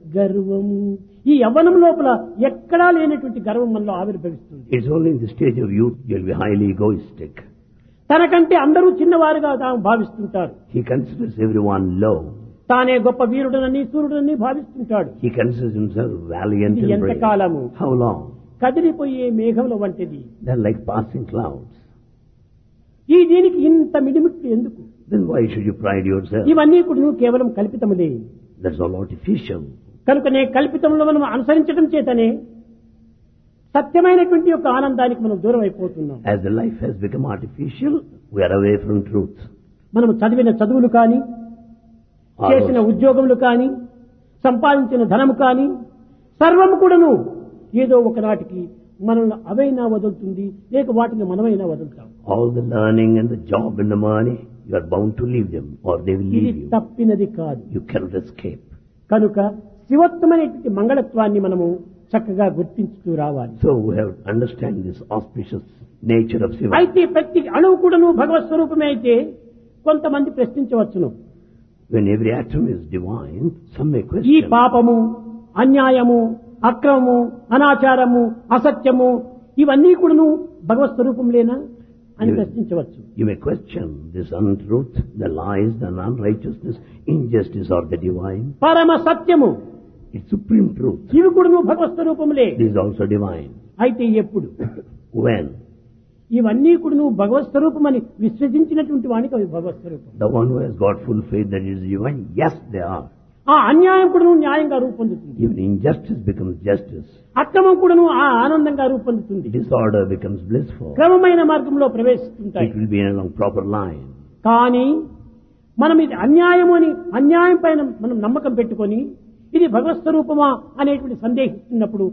గర్వము ఈ యవ్వనం లోపల ఎక్కడా లేనటువంటి గర్వం మనలో ఆవిర్భవిస్తుంది It's only in the stage of youth you'll be highly egoistic. తనకంటే అందరూ చిన్నవారుగా తాము భావిస్తుంటారు He considers everyone low. తానే గొప్ప వీరుడనని సూర్యుడని భావిస్తుంటాడు He considers himself valiant ఇది and brave. ఎంతకాలము How long? కదిలిపోయే మేఘముల వంటిది They're like passing clouds. ఈ దీనికి ఇంత మిడిమిట్లు ఎందుకు Then why should you pride yourself? ఇవన్నీ కూడా నువ్వు కేవలం కల్పితములే That's all artificial. కనుకనే కల్పితంలో మనం అనుసరించడం చేతనే సత్యమైనటువంటి యొక్క ఆనందానికి మనం దూరం అయిపోతున్నాం As the life has become artificial, we are away from truth. మనం చదివిన చదువులు కానీ All చేసిన those- ఉద్యోగములు కానీ సంపాదించిన ధనము కానీ సర్వము కూడాను ఏదో ఒకనాటికి మనల్ని అవైనా వదులుతుంది లేక వాటిని మనమైనా వదులుతాం all the learning and the job and the money, you are bound to leave them or they will ఇది leave you. తప్పినది కాదు You cannot escape. కనుక శివత్వమైనటువంటి మంగళత్వాన్ని మనము చక్కగా గుర్తించుతూ రావాలి So we have to understand this auspicious nature of Shiva. అయితే ప్రతి అణువు కూడాను భగవత్ స్వరూపమే అయితే కొంతమంది ప్రశ్నించవచ్చును When every atom is divine, some may ఈ question. పాపము అన్యాయము అక్రమము అనాచారము అసత్యము ఇవన్నీ కూడాను భగవత్ స్వరూపంలేనా అని Yes. ప్రశ్నించవచ్చు You may question this untruth, the lies, the unrighteousness, injustice or the divine. పరమ సత్యము It's supreme truth. ఇవి కూడాను భగవత్ స్వరూపములే It is also divine. అయితే ఎప్పుడు When? ఇవన్నీ కూడాను భగవత్ స్వరూపమని విశ్వసించినటువంటి వానికి అవి భగవత్ స్వరూపం The one who has got full faith that it is divine, yes, they are. ఆ అన్యాయం కూడాను న్యాయంగా రూపొందుతుంది Even injustice becomes justice. అక్రమం కూడాను ఆ ఆనందంగా రూపొందుతుంది Disorder becomes blissful. క్రమమైన మార్గంలో ప్రవేశిస్తుంటాయి It will be along proper line. కానీ మనం ఇది అన్యాయము అని అన్యాయం పైన మనం నమ్మకం పెట్టుకొని ఇది భగవత్ స్వరూపమా అనేటువంటి సందేహిస్తున్నప్పుడు